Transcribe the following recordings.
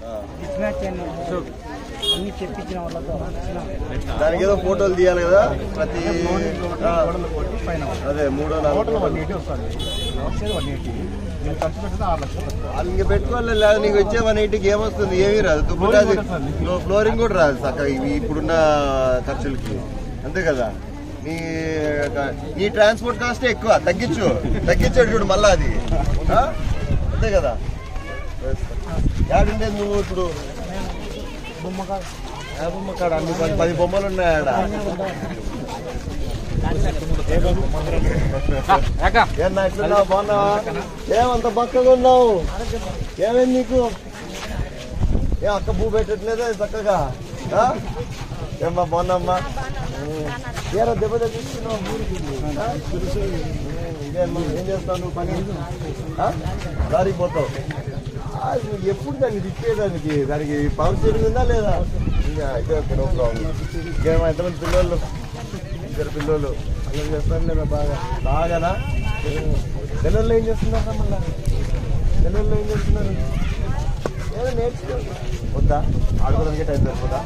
Miss match అన్ని అన్ని చెప్పించిన వాళ్ళతో ఇచ్చిన దానికి ఏదో ఫోటోలు తీయాలి కదా ప్రతి ఆ, పైన అదే మూడో నాలుగు వన్ ఎయిటీ వస్తుంది వచ్చేది వన్ ఎయిటీ నేను ఖర్చు పెట్టిన ఆరు లక్షలు అది ఇంక పెట్టుకోవాలి లేదు నీకు వచ్చే వన్ ఎయిటీకి ఏమొస్తుంది ఏమీ రాదు దుప్పటి అది ఫ్లో- ఫ్లోరింగ్ కూడా రాదు చక్కగా ఇవి ఇప్పుడున్న ఖర్చులకి అంతే కదా నీ నీ ట్రాన్స్పోర్ట్ కాస్ట్ ఎక్కువ తగ్గించు తగ్గించాడు చూడు మళ్ళా అది ఆ? అంతే కదా యాడుండేది నువ్వు ఇప్పుడు బొమ్మకాడు ఏ బొమ్మ కాడ అన్ని పది పది బొమ్మలు ఉన్నాయి ఆడ ఏమన్నా ఎట్లున్నావు బాగున్నావా ఏమంత బక్కగా ఉన్నావు ఏమైంది నీకు ఏం అక్క భూ పెట్టట్లేదా చక్కగా ఆ? ఏమ్మా బాగున్నామ్మా ఏరా దెబ్బ తగ్గిస్తున్నావు ఆ? ఇదేమ్మా ఏం చేస్తావు నువ్వు పని ఆ? దారికి పోతావు ఆ, నువ్వు ఎప్పుడు దాన్ని తిప్పేదానికి దానికి పవర్ స్టీరింగ్ ఉందా లేదా ఇంకా అయితే ఓకే నో ప్రాబ్లం ఇంకేమో ఎంతమంది పిల్లలు ఇద్దరు పిల్లలు అల్లరి చేస్తారు లేదా బాగా బాగానా పిల్లలు ఏం చేస్తున్నారు మళ్ళా పిల్లలు ఏం చేస్తున్నారు ఏదో నేర్చుకో వద్దా ఆడుకోవడానికి టైం సరిపోదా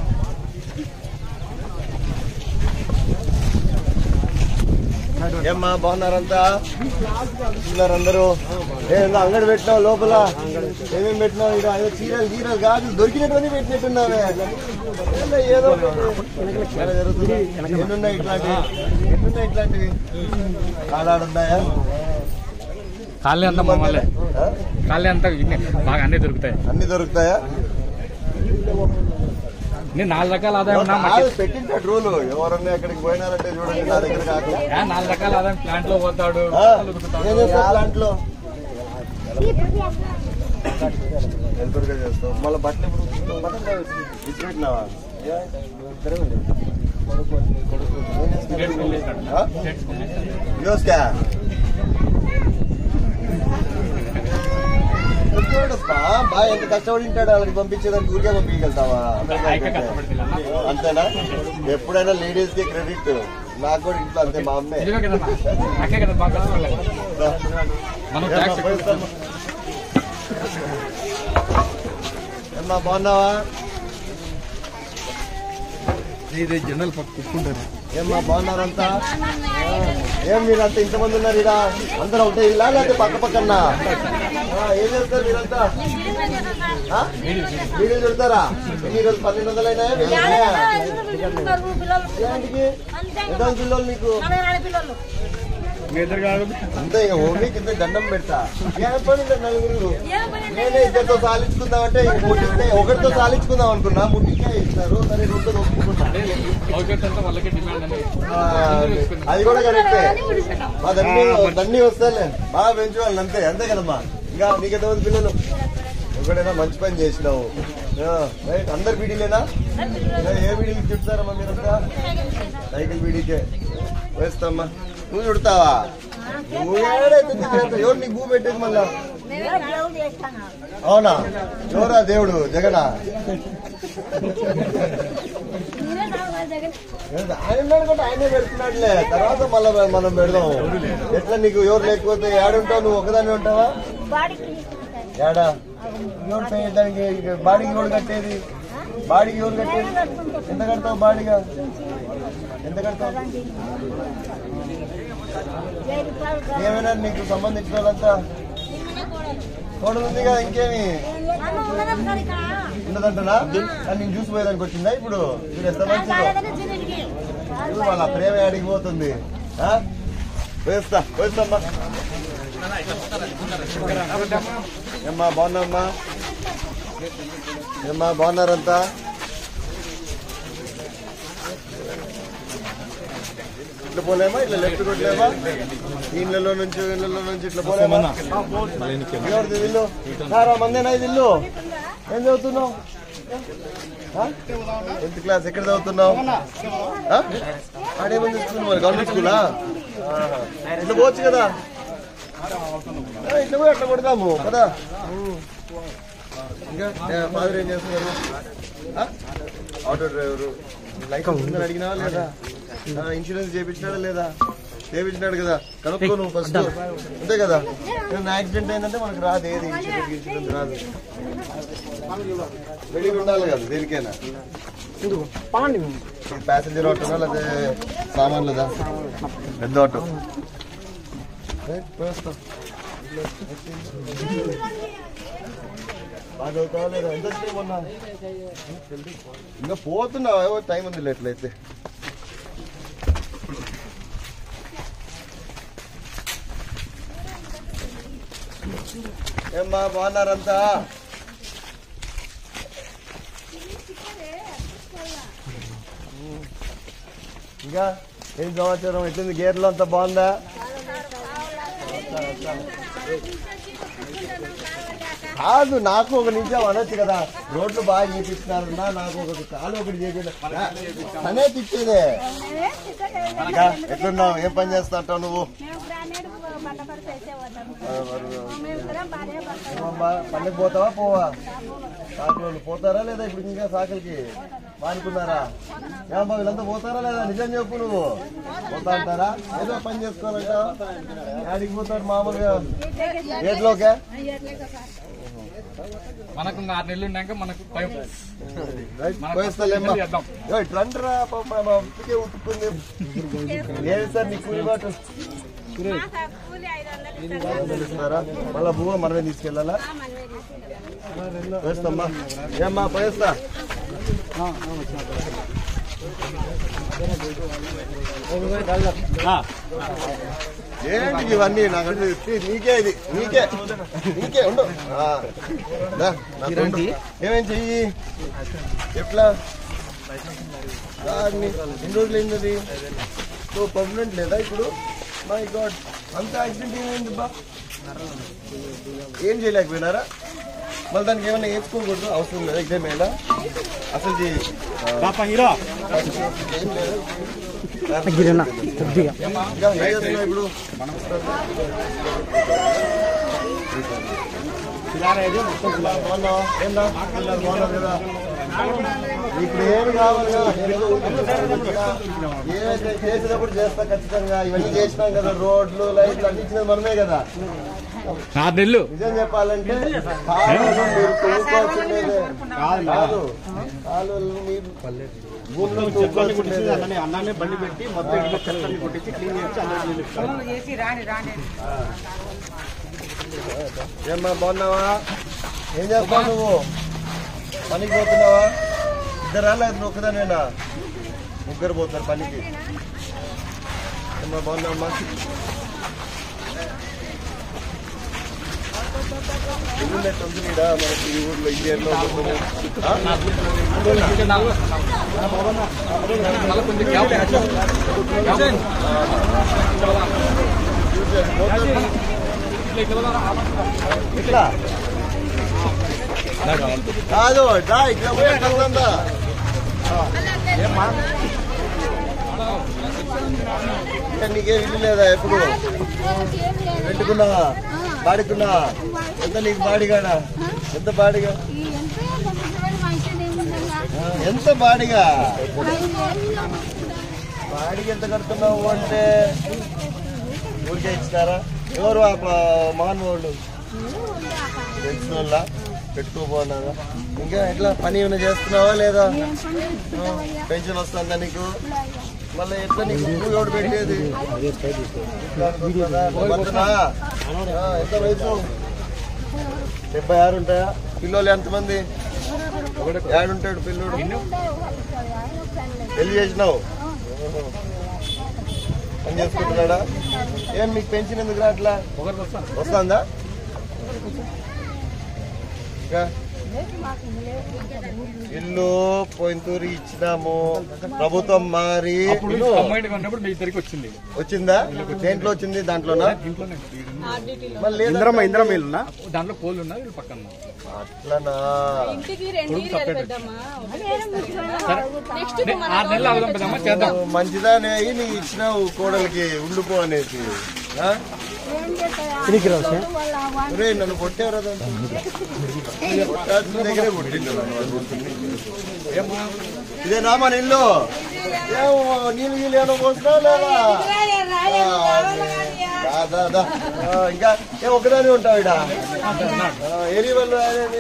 ఏమ్మా బాగున్నారంతా ఉన్నారు అందరూ ఏందో అంగడి పెట్టినావు లోపల ఏమేమి పెట్టినావు ఇక్కడ ఏదో చీరలు చీరలు కాదు దొరికినటువంటి పెట్టినట్టున్నావే ఏందో ఏదో ఒకటి. ఎలా జరుగుతుంది? ఎన్నున్నాయి ఇట్లాంటివి ఎన్నున్నాయి ఇట్లాంటివి ఆడాడున్నాయా ఖాళీ అంతా మమ్మల్ని ఆ? ఖాళీ అంతా ఇన్ని బాగా అన్ని దొరుకుతాయి అన్ని దొరుకుతాయా నేను నాలుగు రకాల ఆదాయం ఉన్నా మాకు కాదు, పెట్టింటాడు రూలు ఎవరన్నా ఎక్కడికి పోయినారంటే చూడండి నా దగ్గర కాక ఏ, నాలుగు రకాల ఆదాయం ప్లాంట్ లో పోతాడు ఆ, ఏం చేస్తావు ప్లాంట్లో ఎంతగా చేస్తావు మళ్ళీ బట్టలు ఇప్పుడు బట్టలు ఇచ్చిపెట్టినావా న్యూస్కా బాగా ఎంత కష్టపడి ఉంటాడు వాళ్ళకి పంపించేదానికి ఊరికే పంపించగలుగుతావా ఆయనకే కష్టపడుతుంది అంతేనా ఎప్పుడైనా లేడీస్ కి క్రెడిట్ నాకు కూడా ఇంట్లో అంతే మా అమ్మే నిజమే కదమ్మా అక్కే కదా బాగా కష్టపడలేదు మనం ట్యాక్స్ ఎక్కువ ఇస్తాం. ఏమ్మా బాగున్నావా ఇది జనరల్ పక్క కుట్టుకుంటారు ఏమ్మా బాగున్నారంతా ఏం మీరంతా ఇంతమంది ఉన్నారు ఇడా అందరూ ఒకటే ఇలా లేకపోతే పక్క పక్కన ఏం చేస్తారు మీరంతా ఆ? వీడియోలు చూడతారా ఎన్ని రోజులు పన్నెండు వందలు అయినాయా వెయ్యి అయినాయా? ఎలాంటికి ఎంత పిల్లలు నీకు మీ ఇద్దరు కాదు అంతే ఇక ఓన్లీ కింద దండం పెడతా ఏం పని లేదు నలుగురు నేనే ఇద్దరితో సాలించుకుందాం అంటే ముట్టిస్తే ఒకరితో సాలించుకుందాం అనుకున్నా ముట్టికే ఇస్తారు సరే రెండు ఒప్పుకున్నా అవుట్లెట్స్ అంతా వాళ్ళకే డిమాండ్ అని ఆ, అది కూడా కరెక్టే మా దండి దండి వస్తాలే బాగా పెంచుకోవాలి అంతే అంతే కదమ్మా ఇంకా నీకు ఎంతమంది పిల్లలు ఒకటైనా మంచి పని చేసినావు ఆ, రైట్ అందరు బీడీలేనా ఇంకా ఏ బీడీకి చెప్తారమ్మా మీరంతా సైకిల్ బీడీకే వేస్తామ్మా నువ్వు చుడతావా నువ్వు ఏడైతే నీకు ఎవరు నీకు భూ పెట్టేది మళ్ళా అవునా ఎవరా దేవుడు జగనా ఆయన ఉన్నాడు కూడా ఆయనే పెడుతున్నాడులే తర్వాత మళ్ళీ మనం పెడదాం ఎట్లా నీకు ఎవరు లేకపోతే ఏడుంటావు నువ్వు ఒకదాన్ని ఉంటావా ఏడా ఎవరు పే- దానికి ఇక బాడీకి ఎవరు కట్టేది బాడీకి ఎవరు కట్టేది ఎంత కడతావు బాడీగా ఎంత కడతావు ఏమైనా నీకు సంబంధించిన వాళ్ళంతా తోడు ఉంది కదా ఇంకేమి ఉన్నదంటనా కానీ నేను చూసి పోయేదానికి వచ్చిందా ఇప్పుడు మీరు ఎంత మంచిదో చూడు వాళ్ళ ప్రేమ అడిగిపోతుంది ఆ? వేస్తా వేస్తామ్మా ఏమ్మా బాగున్నామ్మా ఏమ్మా బాగున్నారంతా ఇట్లా పోలేమా ఇట్లా లెఫ్ట్ కొట్టలేమా ఇళ్ళలో నుంచి ఇళ్ళలో నుంచి ఇట్లా పోలేమా ఎవరిది ఇల్లు సారా మందేనా ఇది ఇల్లు ఏం చదువుతున్నావు టెన్త్ క్లాస్ ఎక్కడ చదువుతున్నావు ఆ? ఆడేమని స్కూల్ మరి గవర్నమెంట్ స్కూలా ఆహా. ఇట్లా పోవచ్చు కదా ఆ, ఇట్లా పోయి అట్లా కొడదాము కదా ఇంకా ఫాదర్ ఏం చేస్తున్నారు ఆ? ఆటో డ్రైవరు లైసెన్స్ ఉందని అడిగినావా లేదా ఆ, ఇన్సూరెన్స్ చేయించినాడా లేదా చేపించినాడు కదా కనుక్కో నువ్వు ఫస్ట్ అంతే కదా ఏదైనా యాక్సిడెంట్ అయిందంటే మనకు రాదు ఏది ఇన్సూరెన్స్ ఇన్సూరెన్స్ రాదు రెడీ ఉండాలి కదా దేనికైనా పాండి ప్యాసింజర్ ఆటోనా లేదా సామాన్లదా పెద్ద ఆటో రైట్, పోయేస్తా. బాగా చదువుతావా లేదా? ఎంత వచ్చినాయి మొన్న? ఇంకా పోతున్నావు టైం ఉంది ఎట్లయితే ఏమ్మా బాగున్నారంతా ఇంకా ఏం సమాచారం ఎట్లుంది గేర్లో అంతా బాగుందా కాదు నాకు ఒక నిమిషం అనొచ్చు కదా రోడ్లు బాగా చేపిస్తున్నారన్నా నాకు ఒక కాలు ఒకటి చేపి తనే తిట్టేదే ఇంకా ఎట్లున్నావు ఏం పని చేస్తా అంటావు నువ్వు మేము గ్రానైట్ బండ పడి చేసేవాళ్ళం ఆ, మరి, మేమిద్దరం భార్య భర్తలు ఏమమ్మా పండుగ పోతావా పోవా సాకులు పోతారా లేదా ఇప్పుడు ఇంకా సాకులకి మానుకున్నారా ఏమమ్మా వీళ్ళంతా పోతారా లేదా నిజం చెప్పు నువ్వు పోతా అంటారా ఏదో పని చేసుకోవాలంట యాడికి పోతారు మామూలుగా ఏట్లోకే మనకు ఇంకా ఆరు నెలలు ఉన్నాక మనకు టైం రైట్, మనకు పోయిస్తాలేమ్మా. చేద్దాం. ఏయ్, ట్రండ్ రా పాప, మా ఉప్పికే ఉతుక్కుంది ఏది సార్ నీ కూలి బాటు కూలి ఐదు వందలు ఇస్తున్నారా మళ్ళా భూమ మనమే తీసుకెళ్ళాలా మనమే పోయిస్తామ్మా ఏమ్మా పోయిస్తా ఏంటి ఇవన్నీ నాకు అన్ని ఇది నీకే ఇది నీకే నీకే ఉండు ఆ. దా, నా ఫ్రెండ్. ఏమేం చెయ్యి ఎట్లా దాన్ని ఎన్ని రోజులు అయింది సో పర్మనెంట్ లేదా ఇప్పుడు మై గాడ్ అంత యాక్సిడెంట్ ఏమైంది బా ఏం చేయలేకపోయినారా మళ్ళీ దానికి ఏమైనా వేసుకోకూడదు అవసరం లేదా ఇదే మేళ అసలు జీ- ఆ, ఏం లేదు. గిరణ కొద్దిగా ఇంకా ఏం చేస్తున్నావు ఇప్పుడు బాగున్నావా? ఏందా? పిల్లలు బాగున్నారు కదా? ఇప్పుడు ఏమి కావాలి కదా? ఏదో ఏదైతే చేసినప్పుడు చేస్తా ఖచ్చితంగా ఇవన్నీ చేసినాం కదా రోడ్లు లైట్లు అన్ని ఇచ్చినది మనమే కదా ఆరు నెలలు నిజం చెప్పాలంటే కాలువలు మీరు తోడుకోవాల్సిందేదే. కాదు కాలువలు మీరు భూమిలో తోడుకోవాల్సిందేదే. అన్నాన్ని బండి పెట్టి మొత్తం ఇంట్లో చెత్తని కొట్టించి క్లీన్ చేసి అందరికి ఏమ్మా బాగున్నావా ఏం చేస్తావు నువ్వు పనికి పోతున్నావా ఇద్దరా లేదు ఒక్కదానేనా ముగ్గురు పోతారు పనికి ఏమ్మా బాగున్నావమ్మా ఇల్లు కంపెనీడా మనకి ఈ ఊర్లో ఈ ఏరియాలో ఆ? మళ్ళీ కొంచెం గ్యాప్ గ్యాప్. ఇట్లా కాదు దా ఇక్కడ పోయి కలుద్దా నీకేం ఇల్లు లేదా ఎప్పుడు పెట్టుకున్నావా బాడుకున్నావా ఎంత నీకు బాడిగాడా ఎంత బాడిగా ఆ, ఎంత బాడిగా బాడిగా ఎంత కడుతున్నావు అంటే ఊరికే ఇచ్చినారా ఎవరు ఆ ప- మహానుభావుడు తెలిసిన వాళ్ళ పెట్టుకోబోన్నారా ఇంకా ఎట్లా పని ఏమైనా చేస్తున్నావా లేదా పెన్షన్ వస్తుందా నీకు మళ్ళీ ఎట్లా నీకు నువ్వు ఎవడు పెట్టేది వస్తుందా? ఆ, ఎంత వయసు డెబ్బై ఆరు ఉంటాయా పిల్లలు ఎంతమంది ఏడుంటాడు పిల్లోడు పెళ్లి చేసినావు పని చేసుకుంటున్నాడా ఏం మీకు పెన్షన్ ఎందుకు రాట్లా ఒకరికి వస్తాను వస్తుందా ఇంకా ఇల్లు పోయినతూరు ఇచ్చినాము ప్రభుత్వం మారి అప్పుడు ఇల్లు కంబైండ్ ఉన్నప్పుడు మీ ఇద్దరికి వచ్చింది వచ్చిందా దేంట్లో వచ్చింది దాంట్లోనా దీంట్లోనే మళ్ళీ లేదా? ఇంద్రమ్మ ఇంద్రమ్మ ఇల్లునా దాంట్లో పోలు ఉన్నారు వీళ్ళు పక్కన ఉన్నారు. అట్లనా ఇంటికి రెండు ఇల్లు పెద్దమ్మా నెక్స్ట్ నే- ఆరు నెలలు అవుదాం పెద్దమ్మ చేద్దాం నువ్వు మంచిదానే అయ్యి నీకు ఇచ్చినావు కోడలికి ఉండిపో అనేసి ఆ? ఒరే నన్ను కొట్టేవరా కొట్టాల్సిన దగ్గరే కొట్టిండు నన్ను వాడు కొట్టింది. ఏమ్మా? ఇదేనా మన ఇల్లు ఏమో నీళ్ళు గీళ్ళు ఏమో పోసినా లేదా దా, దా, దా. ఆ, ఇంకా ఏ ఒకదాని ఉంటావు ఇడ ఏరి వాళ్ళు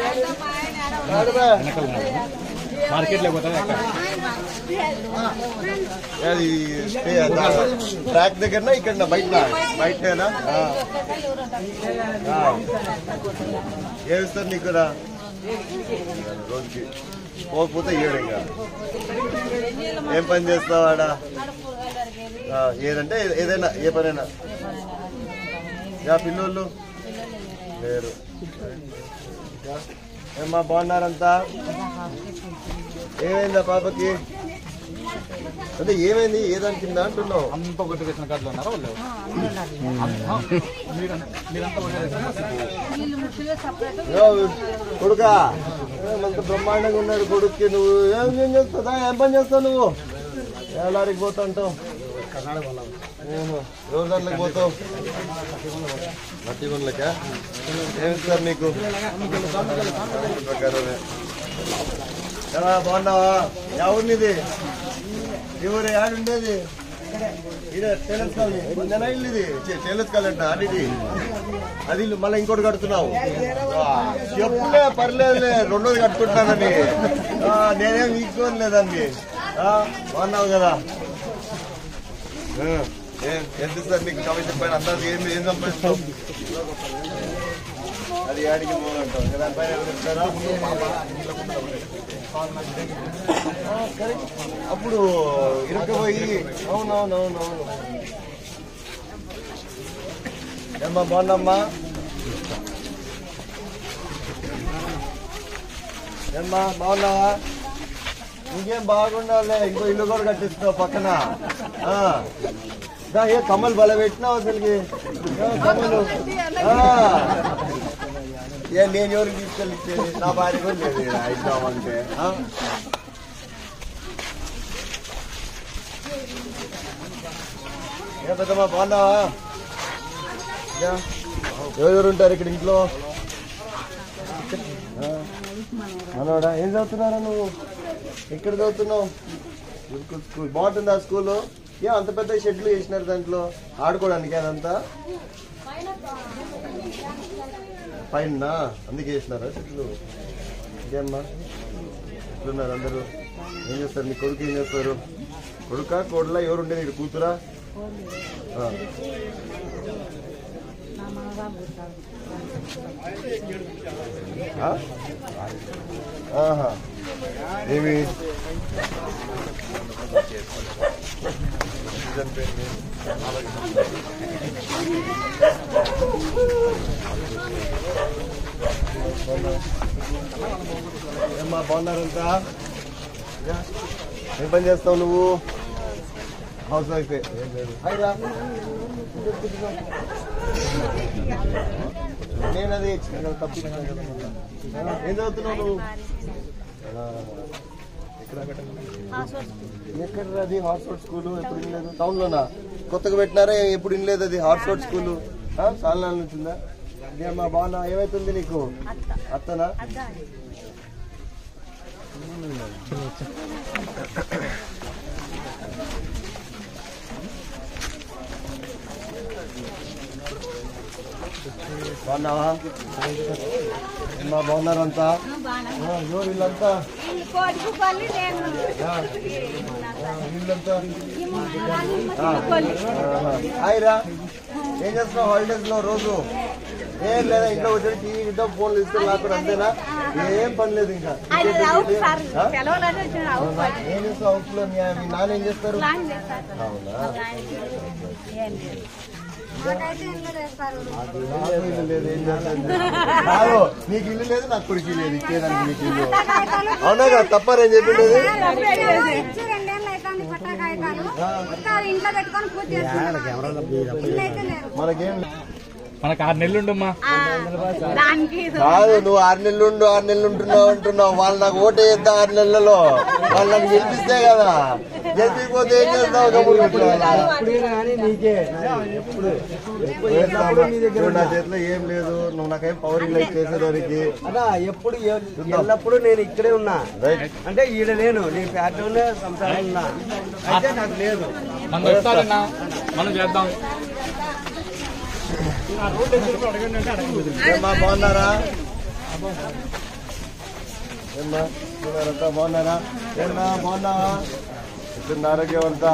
మార్కెట్ లేకపోతే అది స్టే అదా. ట్రాక్ దగ్గర ఇక్కడ బయట బయటనా ఏమిస్తారు నీకు కూడా రోజుకి పోకపోతే ఏడు ఇంకా ఏం పని చేస్తావు ఆడ ఆ, ఏదంటే ఏ- ఏదైనా ఏ పనైనా యా పిల్లోళ్ళు లేరు ఇంకా? ఏమ్మా బాగున్నారంతా ఏమైందా పాపకి అంటే ఏమైంది ఏదాని కింద అంటున్నావు అంతా ఒకటి రేషన్ కార్డులు ఉన్నారా వాళ్ళు అంతా మీరంతా మీరంతా ఒకటే రేషన్ యో, కొడుకా ఏమంత బ్రహ్మాండంగా ఉన్నాడు కొడుక్కి నువ్వు ఏం ఏం చేస్తావు ఏం పని చేస్తావు నువ్వు ఏలాడికి పోతాంటావు రోజు దాంట్లోకి పోతావు మట్టి గుండ్లకా ఏమి సార్ నీకు ప్రకారమే ఎలా బాగున్నావా ఎవరు నీది ఎవరు ఆడుండేది ఇదే టైలర్స్ కాలనీ నిన్న ఇల్లు ఇది టే- టైలర్స్ కాలనీ అంట అది అది ఇల్లు మళ్ళీ ఇంకోటి కడుతున్నావు ఆ, చెప్పులే పర్లేదులే రెండోది కట్టుకుంటున్నానని ఆ, నేనేం ఈక్కోని లేదండి ఆ, బాగున్నావు కదా ఆ, ఏం ఎంత ఇస్తారు నీకు కమిషన్ పైన అంతా ఏం ఏం సంపాదిస్తావు అది ఆడికి పోవాలంటావు ఇంకా దానిపైన ఎవరు ఇస్తారా ఆ, correct. అప్పుడు ఇరుక్కుపోయి అవునవునవునవును ఏమ్మా బాగున్నామ్మా ఏమ్మా బాగున్నావా ఇంకేం బాగుండాలే ఇంకో ఇల్లు కూడా కట్టిస్తున్నావు పక్కన ఆ. దా, ఏ కమ్మలు బల పెట్టినావు అసలుకి ఏ కమ్మలు ఆ. ఏ నేను ఎవరికి తీసుకెళ్ళి ఇచ్చేది నా భార్య కూడా లేదు ఈడ ఇద్దామంటే ఆ? ఏ పెద్దమ్మా బాగున్నావా యా. ఎవరెవరు ఉంటారు ఇక్కడ ఇంట్లో ఆ. మనోడా ఏం చదువుతున్నారా నువ్వు ఎక్కడ చదువుతున్నావు గురుకుల్ స్కూల్ బాగుంటుందా స్కూల్ ఏ అంత పెద్ద షెడ్లు వేసినారు దాంట్లో ఆడుకోవడానికి అదంతా పైన అందుకే వేసినారా షెడ్లు ఇంకేమ్మా ఎట్లున్నారు అందరూ ఏం చేస్తారు మీ కొడుకు ఏం చేస్తారు కొడుకా కోడలా ఎవరు ఉండేది ఇక్కడ కూతురా ఆ. ఆ? ఆహా ఏమి ఏమ్మా బాగున్నారంతా యా. ఏం పని చేస్తావు నువ్వు హౌస్ వైఫ్ నేను అది తప్పించాను కదా మొన్న. ఏం చదువుతున్నావు నువ్వు ఆ, ఎక్కడ ఎక్కడ అది హార్స్ఫోర్డ్ స్కూల్ ఎప్పుడు వినలేదు టౌన్ లోనా కొత్తగా పెట్టినారా ఎప్పుడు వినలేదు అది హార్స్ఫోర్డ్ స్కూల్ చాలా నాళ్ళ నుంచి ఉందా ఇదేమ్మా బాగున్నా ఏమైతుంది నీకు అత్తనా బాగున్నావా అమ్మా బాగున్నారంతా ఆ, ఎవరు వీళ్ళంతా కోడికి పల్లి నేను ఆ, ఆ, వీళ్ళంతా ఆ. పల్లి ఆహా. హాయ్ రా ఏం చేస్తున్నావు హాలిడేస్ లో రోజు ఏం లేదా ఇంట్లో వచ్చి టీవీ ఇంట్లో ఫోన్లు ఇస్తే లేకుండా అంతేనా ఏం పని లేదు ఇంకా ఆయన రావు సార్ ఆ? సెలవులని వచ్చిన రావు అవునా? ఏం చేస్తావు అవుట్ లో మీ మీ నాన్న ఏం చేస్తారు ప్లాన్ చేస్తారు అవునా ఏం లేదు మాకైతే ఇల్లు చేస్తారు నాకు ఇల్లు లేదు ఏం చేస్తాను కాదు నీకు ఇల్లు లేదు నాకు కొడుకు లేదు ఇచ్చేదానికి నీకు ఇల్లు అవునా కదా తప్పారేం చెప్పిండేది ఇచ్చి రెండేళ్ళు అవుతుంది పట్టా కాగితాలు ఇంకా ఇంట్లో పెట్టుకొని పూజ చేస్తున్నారు ఇల్లు అయితే లేరు మనకేం మనకు ఆరు నెలలు ఉండమ్మా ఆ, దానికి కాదు నువ్వు ఆరు నెలలు ఉండు ఆరు నెలలు ఉంటున్నావు అంటున్నావు వాళ్ళు నాకు ఓటే వేద్దా ఆరు నెలలలో వాళ్ళు నాకు గెలిపిస్తే కదా గెలిపిపోతే ఏం చేస్తావు కబుర్లు పెట్టుకోవాలా? ఎప్పుడైనా కానీ నీకే ఎప్పుడు చూడు, నా చేతిలో ఏం లేదు నువ్వు నాకేం పవర్ లైట్ చేసేదానికి అన్నా ఎప్పుడు ఎ- ఎల్లప్పుడూ నేను ఇక్కడే ఉన్నా రైట్ అంటే ఈడ లేను నేను ఫ్యాక్టరీలోనే సంసారం ఉన్నా అయితే నాకు లేదు మనం చెప్తారన్నా మనం చేద్దాం ఏమ్మా బాగున్నారా ఏమ్మా చూడారంతా బాగున్నారా ఏమ్మా బాగున్నావా ఎట్లుంది ఆరోగ్యం అంతా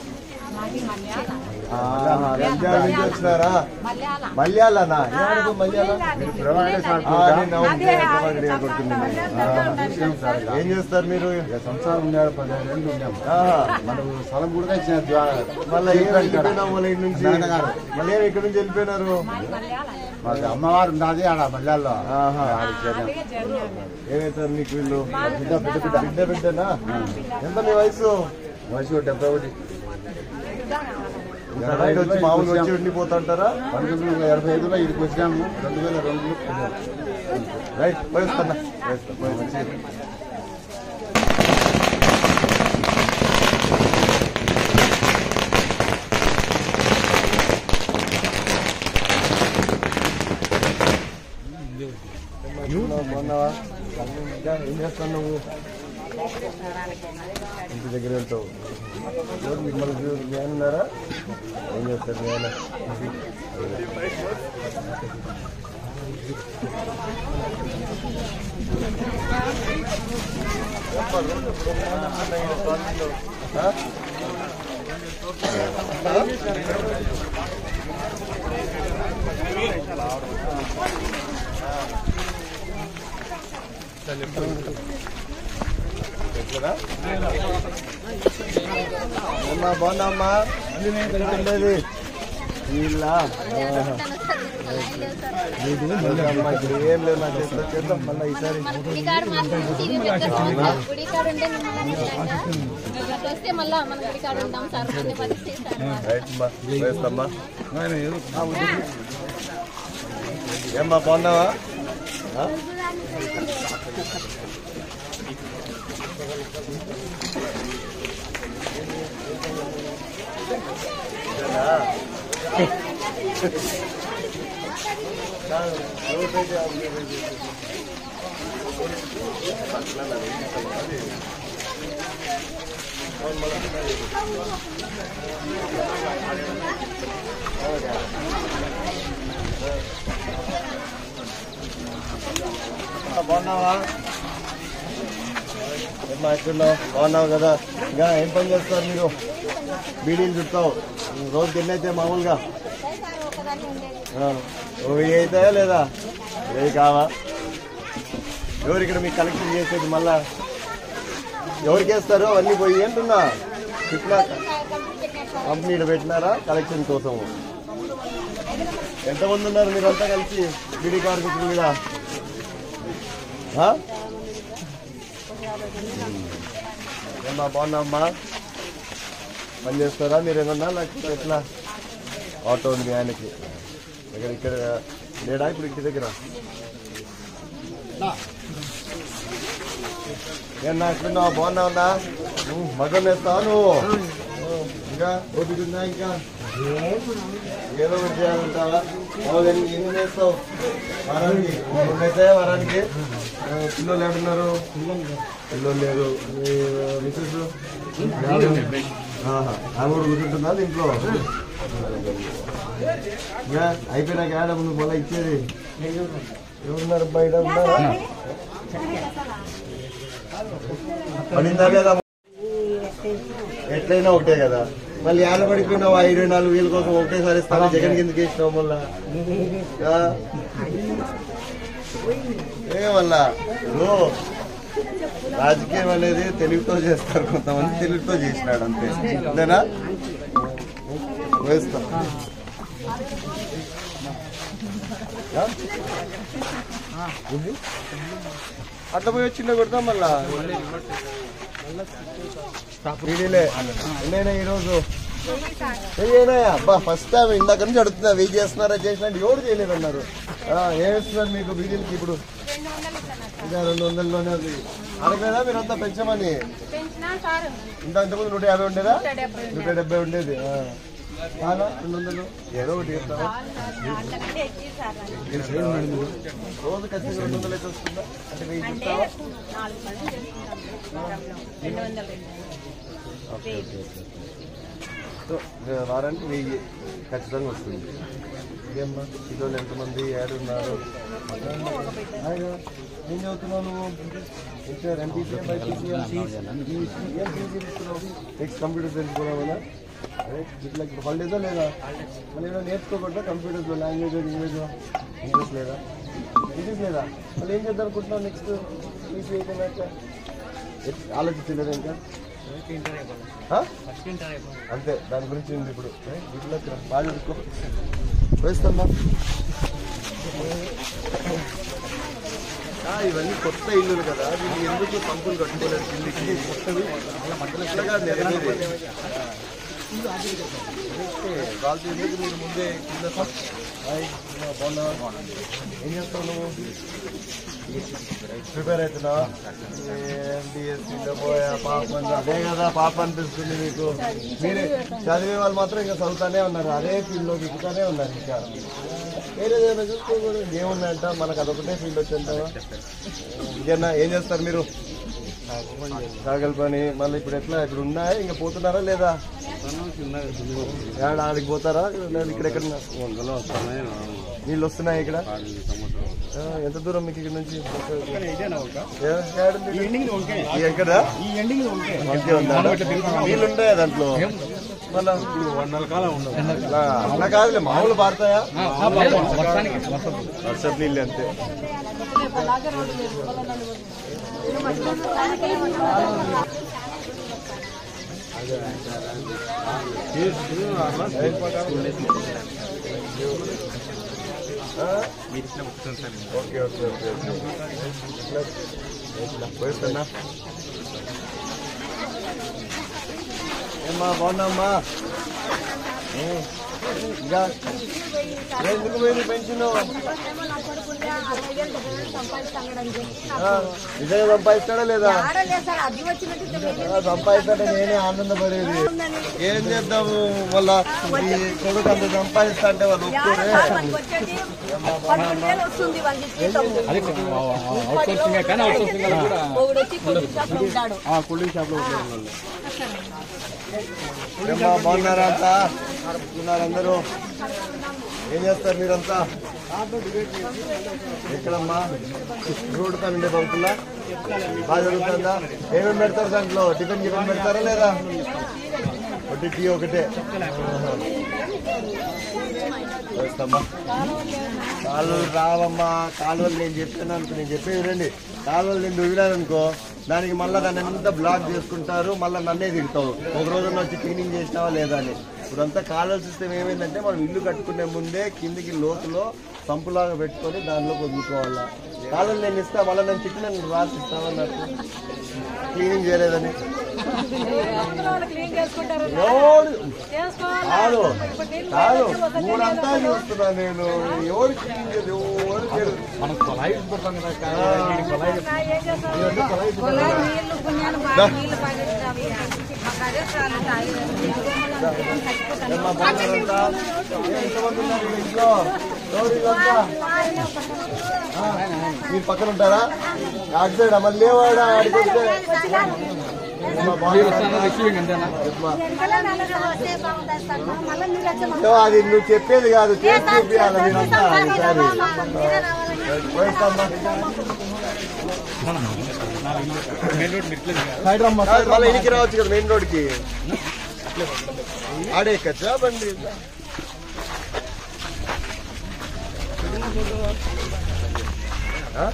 ఆ, నంద్యాల నుంచి వచ్చినారా మలయాళనా ఏమనుకో మలయాళ ఆ, నేను అవును, ప్రభాకర్ గారు కొడుతున్నాను. ఆ, ఏం చేస్తారు మీరు సంసారం ఉన్నాడు పదిహేను ఏళ్ళు ఉన్నాం ఆహా. మనం స్థలం కూడా ఇచ్చిన మళ్ళీ ఏం వెళ్ళిపోయినావు మళ్ళీ ఇంటి నుంచి నాన్నగారు. మళ్ళీ ఏమి ఇక్కడ నుంచి వెళ్ళిపోయినారు మాది అమ్మవారు ఉన్నది ఆడ మల్యాల్లో ఆహా. ఏమైతారు నీకు వీళ్ళు బిడ్డ బిడ్డ బిడ్డ బిడ్డ బిడ్డనా ఎంత మీ వయసు వయసు డెబ్బై ఒకటి ఇంకా బయట వచ్చి మామూలు వచ్చి ఉండిపోతుంటారా పంతొమ్మిది వందల ఎనభై ఐదులో ఇక్కడికి వచ్చినాము రెండు వేల రెండులో వెళ్ళాము. రైట్ పోయిస్తున్నా పోయిస్తా, పోయిస్తా. బాగున్నావా? బాగున్నావా ఇంకా ఏం చేస్తావు నువ్వు ఇంటి దగ్గర వెళ్తావు ఎవరు మిమ్మల్ని చూసి మీ ఆయన ఉన్నారా ఏం చేస్తారు మీ ఆయన ఆ? ఎట్లరా? అమ్మా బాగున్నామ్మా ఉండేది వీళ్ళ అమ్మా ఇప్పుడు ఏం లేదు నాకు చేస్తా చేద్దాం మళ్ళీ ఈసారి గుడికాడు మాత్రం టీవీ పెట్టుకోవాలి గుడికాడు ఉంటే మిమ్మల్ని నిజంగా వస్తే మళ్ళా మన గుడికాడు ఉంటాం సార్ కొన్ని పని చేస్తారు రైట్ అమ్మా వేస్తామ్మా ఏమ్మా బాగున్నావా ఆ? బాగున్నావా ఏమ్మా ఎట్లున్నావు బాగున్నావు కదా ఇంకా ఏం పని చేస్తారు మీరు బీడీలు చుట్టావు రోజుకి ఎన్ని అయితే మామూలుగా ఆ, ఓ వెయ్యి అవుతాయా లేదా వెయ్యి కావా ఎవరు ఇక్కడ మీకు కలెక్షన్ చేసేది మళ్ళా ఎవరికి వేస్తారు అవన్నీ పోయి అంటున్నా ఇట్లా కంపెనీలో పెట్టినారా కలెక్షన్ కోసం ఎంతమంది ఉన్నారు మీరంతా కలిసి బీడీ కార్మికుల మీద ఆ? ఏమ్మా బాగున్నామ్మా పని చేస్తారా మీరు ఏమన్నా లేకపోతే ఎట్లా ఆటో ఉంది మీ ఆయనకి ఇక్కడ ఇక్కడ లేడా ఇప్పుడు ఇంటి దగ్గర ఏమన్నా ఎట్లున్నావు బాగున్నావున్నా మగం వేస్తావా నువ్వు ఇంకా ఓపిక ఉందా ఇంకా ఏదో ఒకటి చేయాలంటావా బాగా ఎన్ని ఎన్ని వేస్తావు వారానికి రెండు అవుతాయా వారానికి ఆ, పిల్లలు ఏడున్నారు పిల్లలు లేరు మీ మిసెస్ ఆహా. ఆమె కూడా కూర్చుంటుందా ఇంట్లో ఇంకా అయిపోయినాక ఏడ ముందు మళ్ళీ ఇచ్చేది ఎవరున్నారు బయట ఉన్నారా పడిందా లేదా ఎట్లయినా ఒకటే కదా మళ్ళీ ఏళ్ళ పడిపోయినావు ఆ ఇరవై నాలుగు వేల కోసం ఒకటేసారి ఇస్తాను జగన్ కిందకి వేసినావు మళ్ళా ఆ? ఏమల్లా ఇప్పుడు రాజకీయం అనేది తెలుగుతో చేస్తారు కొంతమంది తెలుగుతో చేసినాడు అంతే అంతేనా వేస్తా ఆ? ఉంది? అట్లా పోయి వచ్చిండే కొడతాం మళ్ళా వీడిలే ఎన్నైనా ఈరోజు చెయ్యనాయా అబ్బా ఫస్ట్ టైం ఇందాక నుంచి అడుగుతున్నా వెయిట్ చేస్తున్నారా చేసినా ఎవరు చేయలేదు అన్నారు ఆ, ఏం ఇస్తున్నారు మీకు బిజినెస్కి ఇప్పుడు ఇంకా రెండు వందలలోనే ఉంది అడగలేదా మీరంతా పెంచమని పెంచినా సార్ ఇంత ఇంతకుముందు నూట యాభై ఉండేదా నూట డెబ్బై ఉండేది ఆ. చాలా రెండు వందలు ఏదో ఒకటి చెప్తావా అంతకంటే ఎక్కువ సార్ రోజు ఖచ్చితంగా రెండు వందలు అయితే వస్తుందా అంటే వెయ్యి అంటే చెప్తావా నాలుగు పనులు చేసుకుంటాం రెండు వందలు రెండు ఓకే ఓకే ఓకే సో ఇక వారానికి వెయ్యి ఖచ్చితంగా వస్తుంది ఇదేమ్మా పిల్లలు ఎంతమంది ఏడున్నారు హాయ్, ఏం చదువుతున్నావు నువ్వు ఇంటర్ ఎంపీసీ బైపీసీ ఏం పీసీ తీసుకున్నావు నెక్స్ట్ కంప్యూటర్ తెలుసుకోవాలా అదే ఇట్లా ఇప్పుడు హాలిడేదా లేదా మళ్ళీ ఏమైనా నేర్చుకోకుండా కంప్యూటర్లో లాంగ్వేజ్ ఇంగ్లీష్ ఇంగ్లీష్ లేదా ఇంగ్లీష్ లేదా మళ్ళీ ఏం చేద్దాం అనుకుంటున్నావు నెక్స్ట్ పీసీ అయిపోయినాక ఎట్- ఆలోచించలేదా ఇంకా ఆ? అంతే దాని గురించి ఉంది ఇప్పుడు ఏ, వీటిలో ఇక్కడ బాగా చదువుకో వేస్తామ్మా ఆ, ఇవన్నీ కొత్త ఇల్లులు కదా వీళ్ళు ఎందుకు పంపులు కట్టుకోలేదు కిందికి కొత్తవి ఇట్లాగా నెరవేరేది. ఓకే, వాళ్ళతో ఎందుకు మీరు ముందే కింద హాయ్, బాగున్నావా ఏం చేస్తావు నువ్వు ప్రిపేర్ అవుతున్నా పోయా పాప అని అదే కదా పాప అనిపిస్తుంది మీకు మీరే చదివే వాళ్ళు మాత్రం ఇంకా చదువుతానే ఉన్నారు అదే ఫీల్డ్లో దిగుతానే ఉన్నారు ఇంకా వేరేదేమైనా చూసుకోకూడదు ఏమున్నాయంట మనకు అదొకటే ఫీల్డ్ వచ్చేంటావా ఇంకేనా ఏం చేస్తారు మీరు కాగల పని మళ్ళీ ఇప్పుడు ఎట్లా ఇప్పుడు ఉన్నాయా ఇంకా పోతున్నారా లేదా ఏడ ఆడికి పోతారా లేదా ఇక్కడ ఎక్కడ నీళ్ళు వస్తున్నాయి ఇక్కడ ఆ, ఎంత దూరం మీకు ఇక్కడ నుంచి ఏ, ఏడుంది? ఈ ఎక్కడ వంకే ఉందా నీళ్ళు ఉంటాయా దాంట్లో మళ్ళా ఆ, అట్లా కాదులే మామూలు పారుతాయా వర్షానికి వర్షం వర్షపు నీళ్ళు అంతే ఆ? ఓకే ఓకే ఓకే ఓకే ఎట్లా? ఎట్లా? పోయిస్తున్నా ఏమ్మా బాగున్నామ్మా ఏ, ఇంకా ఎందుకు పోయింది పెన్షన్ నిజంగా సంపాదిస్తాడా లేదా ఆ, సంపాదిస్తాడే నేనే ఆనందపడేది ఏం చేద్దాము మళ్ళా ఈ కొడుకు అంత సంపాదిస్తా అంటే వాళ్ళు ఒప్పుకోరే అది అవుట్ సోర్సింగ్ కానీ అవుట్ సోర్సింగ్ కూడా ఆ, కూలింగ్ షాప్ లో ఉద్యోగం వాళ్ళు ఏమ్మా బాగున్నారా అంతా ఉన్నారు అందరూ ఏం చేస్తారు మీరంతా ఎక్కడమ్మా రోడ్డు పని ఉండే పంపులా బాగా జరుగుతుందా ఏమేమి పెడతారు దాంట్లో టిఫిన్ గిఫిన్ పెడతారా లేదా ఒకటి టీ ఒకటే వేస్తామ్మా కాలువలు రావమ్మా కాలువలు నేను చెప్పాను అనుకో నేను చెప్పేది రండి కాలువలు నేను వదిలాను అనుకో దానికి మళ్ళీ దాన్ని ఎంత బ్లాక్ చేసుకుంటారు మళ్ళీ నన్నే తిడతావు ఒక రోజు వచ్చి క్లీనింగ్ చేసినావా లేదా అని ఇప్పుడంతా కాలువల సిస్టమ్ ఏమైందంటే మనం ఇల్లు కట్టుకునే ముందే కిందికి లోతులో పంపులాగా పెట్టుకొని దానిలో వదులుకోవాలా కాలువలు నేను ఇస్తా మళ్ళీ నేను తిట్టి నన్ను రాసి ఇస్తామన్నట్టు క్లీనింగ్ చేయలేదని ఎవడు కాదు కాదు ఊరంతా చూస్తున్నా నేను ఎవరు క్లీన్ చేయదు ఎవరు చేయదు మనం కొలాయి పడతాం కదా కానీ కొలాయి నీళ్లు పుణ్యాలు బాగా నీళ్లు పాటిస్తావి మాకు అదే చాలు తాగి ఏమ్మా బాగున్నారంతా? ఏ, ఎంతమంది ఉన్నారు ఈ ఇంట్లో ఎవరు వీళ్ళంతా? ఆ, మీరు పక్కన ఉంటారా అటు సైడ్ మళ్ళీ లేవాడా ఆడికి వస్తే ఏమ్మా, బాగున్నారా? రిసీవింగ్ అంతేనా చెప్పమ్మా. ఏమో అది నువ్వు చెప్పేది కాదు చేసి చూపించాలి మీరంతా ఈసారి పోయిస్తామ్మా. మెయిన్ రోడ్ మిట్లేదు కాదు, మళ్ళీ ఇంటికి రావచ్చు కదా మెయిన్ రోడ్కి ఆడే ఎక్కచ్చా బండి ఆ?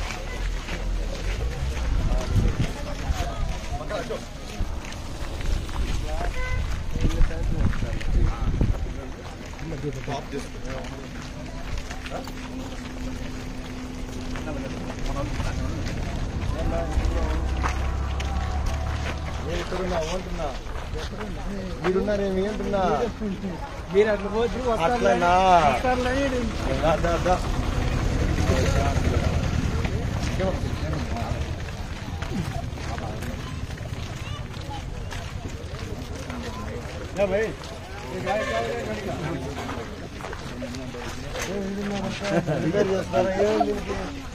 నేను ఇక్కడ ఉన్నా, ఉంటున్నా మీరున్నారేమి అంటున్నా మీరు అట్లా పోతే అట్లనా దా, దా, దా. రిపేర్ చేస్తారా? ఏం దీనికి?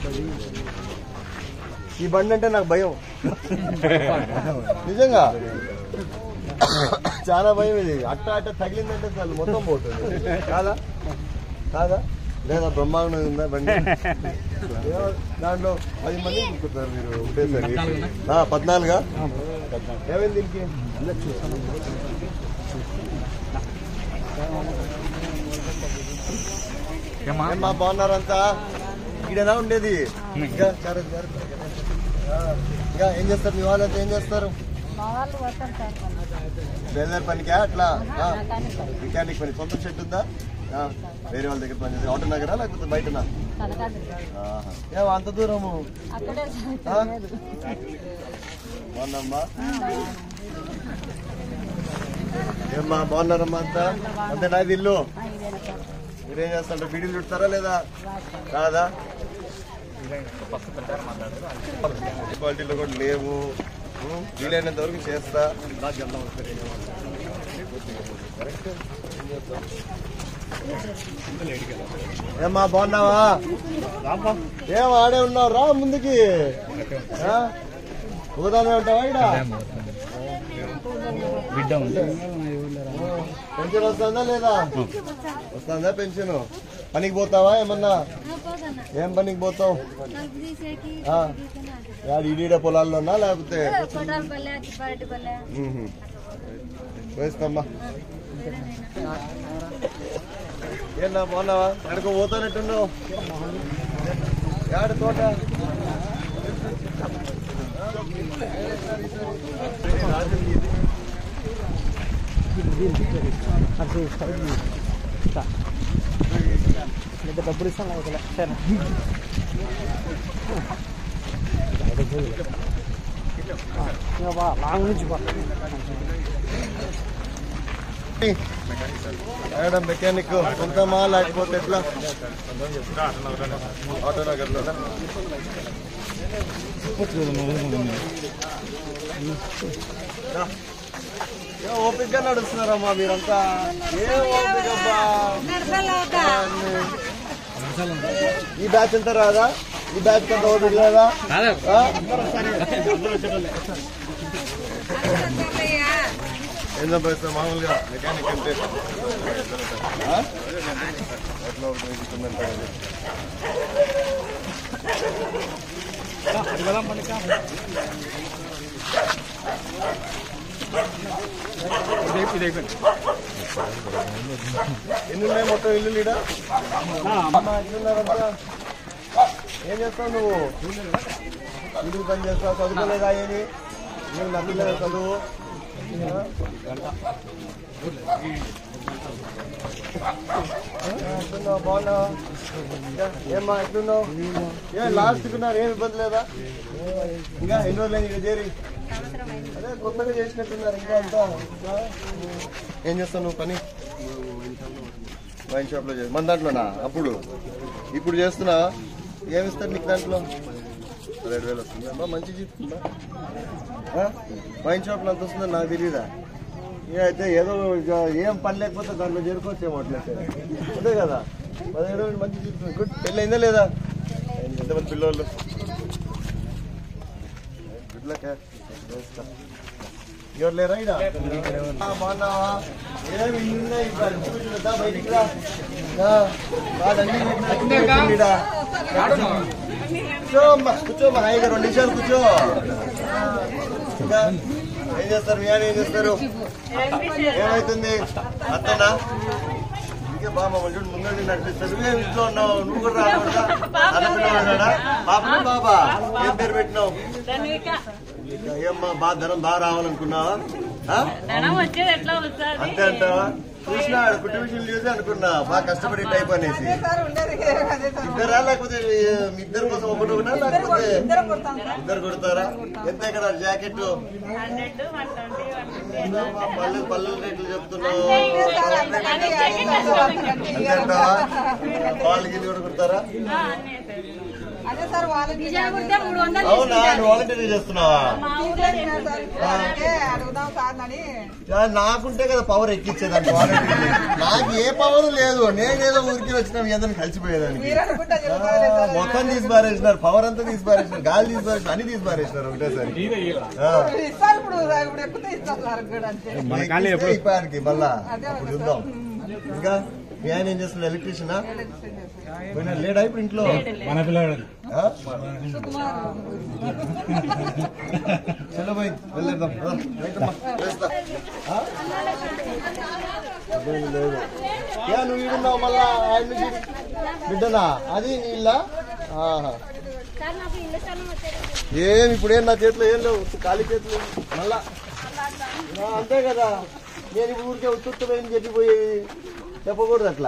ఈ బండి అంటే నాకు భయం నిజంగా చాలా భయం ఇది అట్ట అట్ట తగిలిందంటే చాలు మొత్తం పోతుంది కాదా కాదా లేదా బ్రహ్మాండం ఉందా బండి ఏమో, దాంట్లో పది మంది కూర్చుంటారు మీరు ఒకటేసారి ఆ, పద్నాలుగా ఏమైంది దీనికి ఏమా ఏమ్మా బాగున్నారంతా ఇక్కడేనా ఉండేది ఇంకా చాలా జాగ్రత్త. ఆ, ఇంకా ఏం చేస్తారు మీ వాళ్ళంతా ఏం చేస్తారు మా వాళ్ళు వస్తారు సార్ బేల్దారి పనికా అట్లా ఆ, మెకానిక్ పని సొంత షెడ్ ఉందా ఆ, వేరే వాళ్ళ దగ్గర పని చేసి ఆటో నగరా లేకపోతే బయటనా ఆహా. ఏమో అంత దూరము అక్కడే ఆ? బాగున్నామ్మా ఏమ్మా బాగున్నారమ్మా అంతా అంతే నాది ఇల్లు మీరేం చేస్తారు బీడీలు చుడతారా లేదా కాదా క్వాలిటీలో కూడా లేవు ఉం, వీలైనంత వరకు చేస్తా ఏమ్మా బాగున్నావా ఏం ఆడే ఉన్నావు రా ముందుకి ఆ? ఊదామే ఉంటావా ఇక్కడ బిడ్డ ఉంది పెన్షన్ వస్తుందా లేదా వస్తుందా పెన్షన్ పనికి పోతావా ఏమన్నా ఏం పనికి పోతావు ఆ. యాడ ఈడీడ పొలాల్లోనా లేకపోతే మ్మ్. వేస్తామ్మా ఏనా బాగున్నావా ఎక్కడికో పోతానట్టున్నావు యాడ తోట అది సైడ్ పెద్ద డబ్బులు ఇస్తాను ఒకవేళ సరే ఇంకా బా లాంగ్ నుంచి బా మేడం మెకానిక్ కొంతమా లేకపోతే ఎట్లా ఆటో నగర్లో ఓపిక గా నడుస్తున్నారమ్మా మీరంతా ఏ ఓపిక అబ్బా. ఈ బ్యాచ్ అంతా రాదా ఈ బ్యాచ్ అంతా ఓపిక లేదా ఆ? ఏం సంపాదిస్తారు మామూలుగా మెకానిక్ అంటే ఆ? ఎట్లా ఉంటుంది ఇస్తుందంట అది. ఇది అయిపోయింది ఎన్ని ఉన్నాయి మొత్తం ఇల్లు ఈడ ఎట్లున్నారంతా ఏం చేస్తావు నువ్వు ఇంటికి పని చేస్తావు చదువుకోలేదా ఏమి నువ్వు నచ్చలేదా చదువు ఆ? ఎట్లున్నావు బాగున్నావా ఇంకా ఏమ్మా ఎట్లున్నావు ఏ లాస్ట్ కున్నారు ఏం ఇబ్బంది లేదా ఇంకా ఎన్ని రోజులు ఇక్కడ చేరి అదే కొత్తగా చేసినట్టున్నారు ఇంకా అంతా ఆ? ఏం చేస్తావు నువ్వు పని వైన్ షాప్ లో చేసి మన దాంట్లోనా అప్పుడు ఇప్పుడు చేస్తున్నా ఏమిస్తారు నీకు దాంట్లో పదిహేడు వేలు వస్తుంది అమ్మా మంచి జీతుందా వైన్ షాప్ లో అంత వస్తుందో నాకు తెలియదా ఏ అయితే ఏదో ఇక ఏం పని లేకపోతే దాంట్లో చేరుకోవచ్చేమో అట్లయితే అంతే కదా పదిహేడు వేలు మంచి జీతం గుడ్ పెళ్ళి అయిందా లేదా ఎంతమంది పిల్లలు గుడ్ లక్ ఎవరు లేరా ఈడ? ఆ, బాగున్నావా ఏమి ఇల్లు ఉన్నాయి ఇక్కడ కూర్చుందా బయటికి రా ఆ, కాదండి, కూర్చోండి ఈడ. కూర్చోమ్మా కూర్చోమ్మా హాయిగా రెండు నిమిషాలు కూర్చో ఇంకా ఏం చేస్తారు మీ ఆయన ఏం చేస్తారు ఏమైతుంది అత్తనా ఇంకే బాగా మమ్మల్ని చూడు ముందు నడిపిస్తారు నువ్వే ఇంట్లో ఉన్నావు నువ్వు కూడా రాకుండా అన్నపిల్లవాడా పాపనా బాబా ఏం పేరు పెట్టినావు ఏమ్మా బాగా ధనం బాగా రావాలనుకున్నావా ఆ? వచ్చేది ఎట్లా వస్తుంది అంతే అంటావా చూసినా కుట్టి విషయం చూసి అనుకున్నా బాగా కష్టపడి టైప్ అనేసి సార్ ఉండేది అదే సార్ ఇద్దరా లేకపోతే మీ ఇద్దరి కోసం ఒకటి ఒకటా లేకపోతే ఇద్దరం కొడతాం సార్ ఇద్దరు కొడతారా ఎంత ఇక్కడ జాకెట్ పల్లె పల్లెల రేట్లు చెప్తున్నావు అంతేంటావా వాళ్ళు గిల్లి కూడా కొడతారా అదే సార్ వాళ్ళకి డిజైన్ కుడితే మూడు వందలు అవునా నువ్వు వాలంటీర్ చేస్తున్నావా తీసుకెళ్ళినారు సార్ అందుకే అడుగుదాం సార్ అని యా, నాకుంటే కదా పవర్ ఎక్కిచ్చేదానికి వాలంటీర్ నాకు ఏ పవర్ లేదు నేనేదో ఊరికి వచ్చిన ఏదైనా కలిసిపోయేదానికి మీరు అనుకుంటే ఆ, మొత్తం తీసి పారేసినారు పవర్ అంతా తీసి పారేసినారు గాలి తీసి పారేసినారు అన్ని తీసి పారేసినారు ఒకటేసారి ఆ. ఇస్తాను ఇప్పుడు ఇప్పుడు ఎక్కితే ఇస్తాను సార్ కూడా అంతే ఎక్కిస్తే ఇప్పటికి మళ్ళా అప్పుడు చూద్దాం ఇంకా మీ ఆయన ఏం చేస్తున్నాడు ఎలక్ట్రీషియనా పోయినా లేడా ఇప్పుడు ఇంట్లో మన పిల్లడు ఆ? చలో పోయి వెళ్ళేద్దాం రా, రైటమ్మా, వేస్తా. ఆ? అదేం లేదు యా నువ్వు ఈడున్నావు మళ్ళా ఆయన నుంచి బిడ్డనా అది నీ ఇల్లా ఆహా. సార్ నాకు ఇల్లు స్థలం వచ్చేది ఏం ఇప్పుడు ఏం నా చేతిలో ఏం లేవు ఉత్తి ఖాళీ చేతులు మళ్ళా ఆ, అంతే కదా నేను ఇప్పుడు ఊరికే ఉత్తుత్తమని చెప్పిపోయి చెప్పకూడదు అట్లా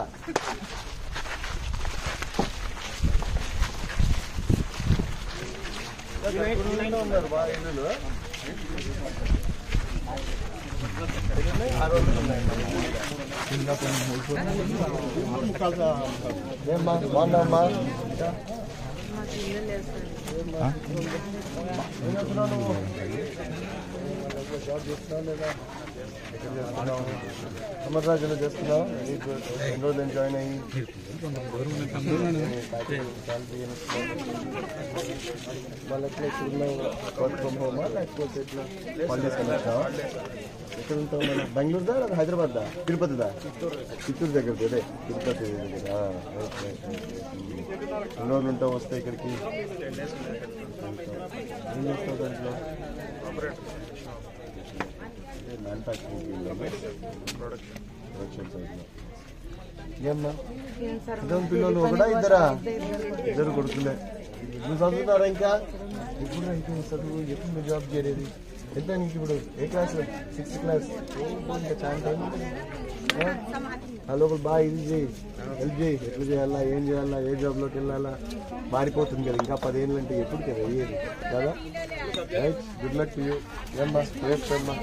ఉన్నారు బాగా ఇల్లులు ఆ రోజులు ఉన్నాయి. ఏమ్మా బాగున్నావమ్మా ఏం చేస్తున్నావు నువ్వు జాబ్ చేస్తున్నావు లేదా ఎక్కడ చేస్తున్నావు అమర్రాజులో చేస్తున్నావు నీకు ఎన్ని రోజులు జాయిన్ అయ్యి మళ్ళీ ఎట్లా ఇక్కడ ఉన్నావు వర్క్ ఫ్రమ్ హోమా లేకపోతే ఎట్లా హాలిడేస్ కన్నా వచ్చావా ఎక్కడ ఉంటావు మన బెంగళూరుదా లేదా హైదరాబాద్దా తిరుపతిదా చిత్తూరు దగ్గర అదే తిరుపతి దగ్గర ఆ, రైట్, రైట్, రైట్, రైట్. ఎన్ని రోజులు ఉంటావు వస్తే ఇక్కడికి ఏం చేస్తావు దాంట్లో మ్యానుఫ్యాక్చరింగ్ ప్రొడక్షన్ సైడ్లో ఏమ్మా ఇద్దరు పిల్లలు ఒకటా ఇద్దరా ఇద్దరు కొడుకులే నువ్వు చదువుతున్నారా ఇంకా ఇప్పుడు అయిపోయింది చదువు ఎప్పుడు నువ్వు జాబ్ చేయలేదు ఎంత నీకు ఇప్పుడు ఏ క్లాస్ సిక్స్త్ క్లాస్ ఇంకా చాలా టైం ఉంది. ఆ? ఆ లోపల బాగా ఇది చేయి హెల్ప్ చేయి ఎట్లా చేయాలా ఏం చేయాలా ఏ జాబ్లోకి వెళ్ళాలా మారిపోతుంది కదా ఇంకా పదేళ్ళు అంటే ఎప్పుడు కదా అయ్యేది కదా right good luck to you ఏమ్మా వేస్తామ్మా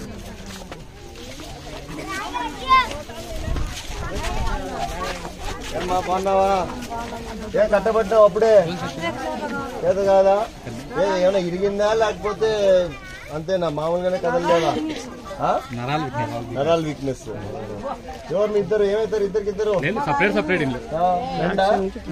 ఏమ్మా బాగున్నావా ఏ కట్టబడ్డావు అప్పుడే ఏదో కాదా ఏ ఏమైనా ఇరిగిందా లేకపోతే అంతేనా మామూలుగానే కదలలేదా ఆ? నరాలు నరాల వీక్నెస్ ఎవరు మీ ఇద్దరు ఏమవుతారు ఇద్దరికి ఇద్దరు లేదు సపరేట్ సపరేట్ ఇల్లు ఫ్రెండ్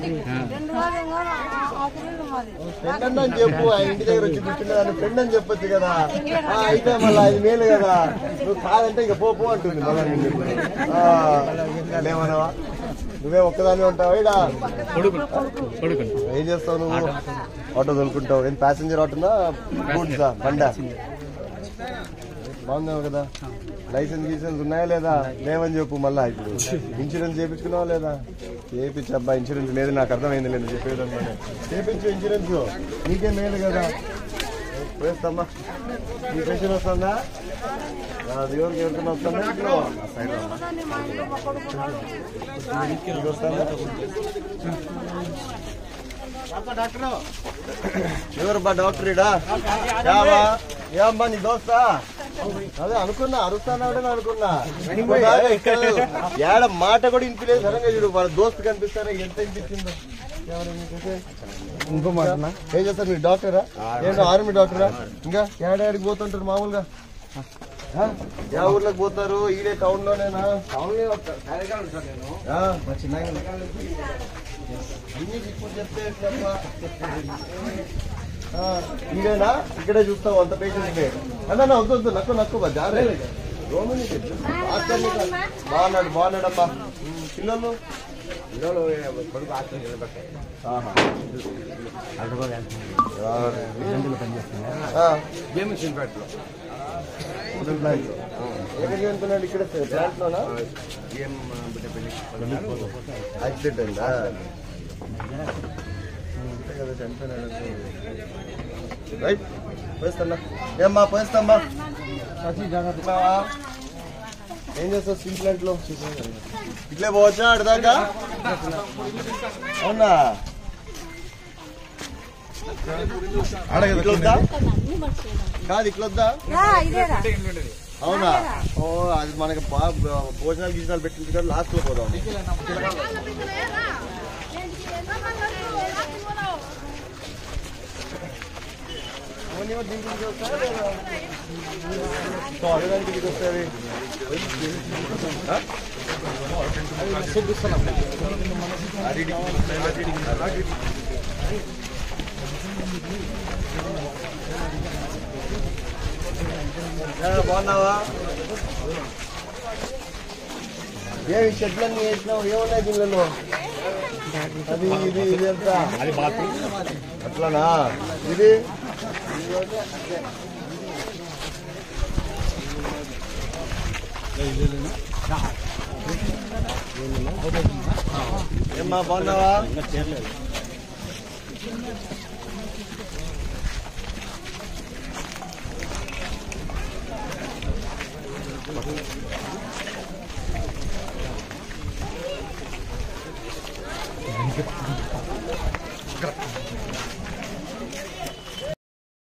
అని చెప్పు ఆ ఇంటి దగ్గర వచ్చి కూర్చున్నదాన్ని ఫ్రెండ్ అని చెప్పొచ్చు కదా ఆ, అయితే మళ్ళీ అది మేలు కదా నువ్వు కాదంటే ఇక పో పో అంటుంది మళ్ళా నిన్ను. ఆ, లేవనవా నువ్వే ఒక్కదాన్ని ఉంటావా ఇడా కొడుకు కొడుకు ఏం చేస్తావు నువ్వు ఆటో తోలుకుంటావు ఏం ప్యాసింజర్ ఆటోనా గూడ్సా బండా బాగున్నావు కదా లైసెన్స్ గీసెన్స్ ఉన్నాయా లేదా లేవని చెప్పు మళ్ళా ఇప్పుడు ఇన్సూరెన్స్ చేయించుకున్నావా లేదా చేయించబ్బా ఇన్సూరెన్స్ లేదు నాకు అర్థమైంది లేదు చెప్పేదన్నమాట చేయించు ఇన్సూరెన్స్ నీకే మేలు కదా వేస్తామ్మా నీ పెన్షన్ వస్తుందా అది ఎవరికి ఎవరికైనా వస్తుందా ఇంట్లో? ఆ సైడ్ రా. నీకు వస్తుందా? ఎవరు బా డాక్టర్ ఇడా యావా ఏమ్మా నీ దోస్తా అదే అనుకున్నా అరుస్తానాడని అనుకున్నా ఒకసారి ఇక్కడ ఏడ మాట కూడా వినిపించలేదు సడన్గా చూడు వాళ్ళ దోస్తు కనిపిస్తారా ఎంత వినిపించిందో ఎవరు నీకైతే? ఇంకో మాట ఏం చేస్తారు మీరు డాక్టరా ఏంటో ఆర్మీ డాక్టరా ఇంకా ఏడాడికి పోతుంటారు మామూలుగా ఆ? యా ఊర్లోకి పోతారు ఈడే టౌన్ లోనేనా టౌన్ చిన్నగా అన్ని ఇప్పుడు చెప్తే ఎట్లమ్మా? ఆ, ఈడేనా ఇక్కడే చూస్తావు అంత పేషెంట్ అన్న వద్దు వద్దు నక్కు నక్కు బా జారే రోమిని బాగున్నాడు బాగున్నాడమ్మా ఉమ్, పిల్లలు ఆహా. ఆ. మిడిల్ ప్లాంట్ లో. ఎక్కడికి వెళ్తున్నాడు ఇక్కడ ప్లాంట్ లోనా యాక్సిడెంట్ అయిందా అంతే కదా చనిపోయినాడు రైట్ పోయిస్తాన్నా ఏమ్మా పోయిస్తామ్మా ఉన్నావా? ఏం చేస్తావు స్టీల్ ప్లాంట్ లో ఇట్లే పోవచ్చా అడదాకా అవునా ఇట్లా వద్దా కాదు ఇట్లా వద్దా ఇదేరా అవునా ఓ అది మనకి బా- భోజనాలు గీజనాలు పెట్టింది కదా లాస్ట్ లో పోదాం ఓన్లీ దీనికి వస్తారా లేదా? సో అడగడానికి ఇది వస్తుంది బాగున్నావా ఏమి చెట్లన్నీ వేసినావు ఏమున్నాయి దీనిలో అది ఇది ఇది అంతా అది బాత్రూమ్ అట్లానా ఇది ఏమ్మా బాగున్నావా